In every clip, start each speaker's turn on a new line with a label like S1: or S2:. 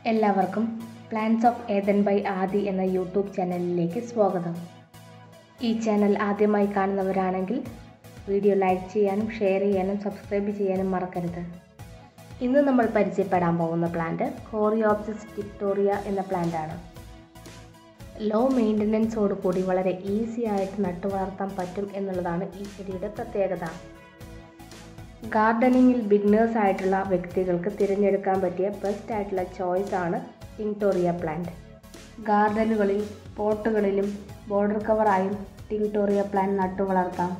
S1: എല്ലാവർക്കും plants of Ethan by Adi എന്ന YouTube ചാനലിലേക്ക് സ്വാഗതം ഈ ചാനൽ ആദ്യമായി കാണുന്നവരാണെങ്കിൽ വീഡിയോ ലൈക്ക് ചെയ്യാനും ഷെയർ ചെയ്യാനും സബ്സ്ക്രൈബ് ചെയ്യാനും മറക്കരുത് ഇന്ന് നമ്മൾ പരിചയപ്പെടാൻ പോകുന്ന പ്ലാന്റ് കോറിയോപ്സിസ് വിക്ടോറിയ എന്ന പ്ലാന്റ് ആണ് ലോ മെയിൻ്റനൻസോട് കൂടി വളരെ ഈസി ആയിട്ട് നട്ടു വളർത്താൻ പറ്റും എന്നുള്ളതാണ് ഈ ചെടിയുടെ പ്രത്യേകത ഗാർഡനിങ്ങിൽ ബിഗിനേഴ്സ് ആയിട്ടുള്ള വ്യക്തികൾക്ക് തിരഞ്ഞെടുക്കാൻ പറ്റിയ ബെസ്റ്റ് ആയിട്ടുള്ള ചോയ്സ് ആണ് ടിങ്ടോറിയ പ്ലാന്റ് ഗാർഡനുകളിൽ പോട്ടുകളിലും ബോർഡർ കവറായും ടിങ്ടോറിയ പ്ലാന്റ് നട്ടു വളർത്താം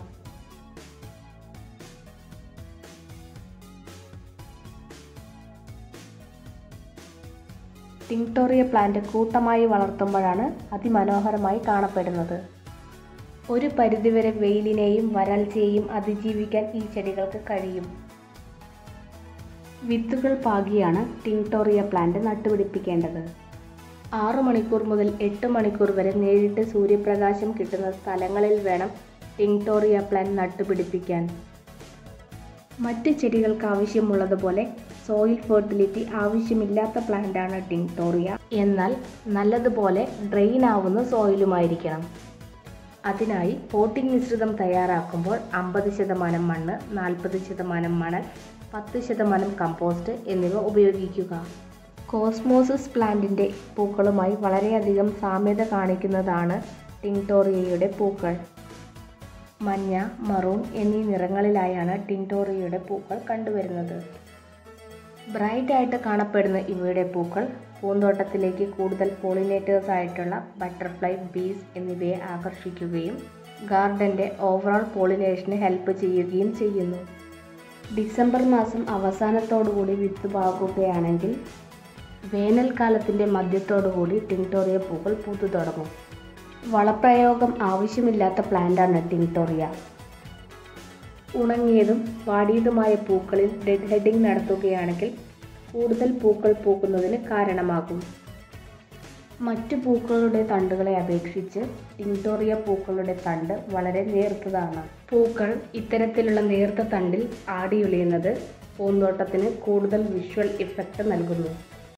S1: ടിങ്ടോറിയ പ്ലാന്റ് കൂട്ടമായി വളർത്തുമ്പോഴാണ് അതിമനോഹരമായി കാണപ്പെടുന്നത് ഒരു പരിധിവരെ വെയിലിനെയും വരൾച്ചയെയും അതിജീവിക്കാൻ ഈ ചെടികൾക്ക് കഴിയും വിത്തുകൾ പാകിയാണ് ടിങ്ടോറിയ പ്ലാന്റ് നട്ടുപിടിപ്പിക്കേണ്ടത് ആറു മണിക്കൂർ മുതൽ എട്ട് മണിക്കൂർ വരെ നേരിട്ട് സൂര്യപ്രകാശം കിട്ടുന്ന സ്ഥലങ്ങളിൽ വേണം ടിങ്ടോറിയ പ്ലാന്റ് നട്ടുപിടിപ്പിക്കാൻ മറ്റ് ചെടികൾക്ക് ആവശ്യമുള്ളതുപോലെ സോയിൽ ഫെർട്ടിലിറ്റി ആവശ്യമില്ലാത്ത പ്ലാന്റാണ് ടിങ്ടോറിയ എന്നാൽ നല്ലതുപോലെ ഡ്രെയിൻ ആവുന്ന സോയിലുമായിരിക്കണം അതിനായി പോട്ടിംഗ് മിശ്രിതം തയ്യാറാക്കുമ്പോൾ അമ്പത് ശതമാനം മണ്ണ് നാൽപ്പത് ശതമാനം മണൽ പത്ത് ശതമാനം കമ്പോസ്റ്റ് എന്നിവ ഉപയോഗിക്കുക കോസ്മോസിസ് പ്ലാന്റിൻ്റെ പൂക്കളുമായി വളരെയധികം സാമ്യത കാണിക്കുന്നതാണ് ടിങ്ടോറിയയുടെ പൂക്കൾ മഞ്ഞ മറൂൺ എന്നീ നിറങ്ങളിലായാണ് ടിങ്ടോറിയയുടെ പൂക്കൾ കണ്ടുവരുന്നത് ബ്രൈറ്റ് ആയിട്ട് കാണപ്പെടുന്ന ഇവയുടെ പൂക്കൾ പൂന്തോട്ടത്തിലേക്ക് കൂടുതൽ പോളിനേറ്റേഴ്സ് ആയിട്ടുള്ള ബട്ടർഫ്ലൈ ബീസ് എന്നിവയെ ആകർഷിക്കുകയും ഗാർഡൻ്റെ ഓവറോൾ പോളിനേഷന് ഹെൽപ്പ് ചെയ്യുകയും ചെയ്യുന്നു ഡിസംബർ മാസം അവസാനത്തോടുകൂടി വിത്ത് പാകുകയാണെങ്കിൽ വേനൽക്കാലത്തിൻ്റെ മധ്യത്തോടുകൂടി ടിങ്ടോറിയ പൂക്കൾ പൂത്തു തുടങ്ങും വളപ്രയോഗം ആവശ്യമില്ലാത്ത പ്ലാന്റാണ് ടിങ്ടോറിയ ഉണങ്ങിയതും വാടിയതുമായ പൂക്കളിൽ ഡെഡ് ഹെഡിങ് നടത്തുകയാണെങ്കിൽ കൂടുതൽ പൂക്കൾ പൂക്കുന്നതിന് കാരണമാകും മറ്റു പൂക്കളുടെ തണ്ടുകളെ അപേക്ഷിച്ച് ടിങ്ടോറിയ പൂക്കളുടെ തണ്ട് വളരെ നേർത്തതാണ് പൂക്കൾ ഇത്തരത്തിലുള്ള നേർത്ത തണ്ടിൽ ആടിയുലയുന്നത് പൂന്തോട്ടത്തിന് കൂടുതൽ വിഷ്വൽ ഇഫക്റ്റ് നൽകുന്നു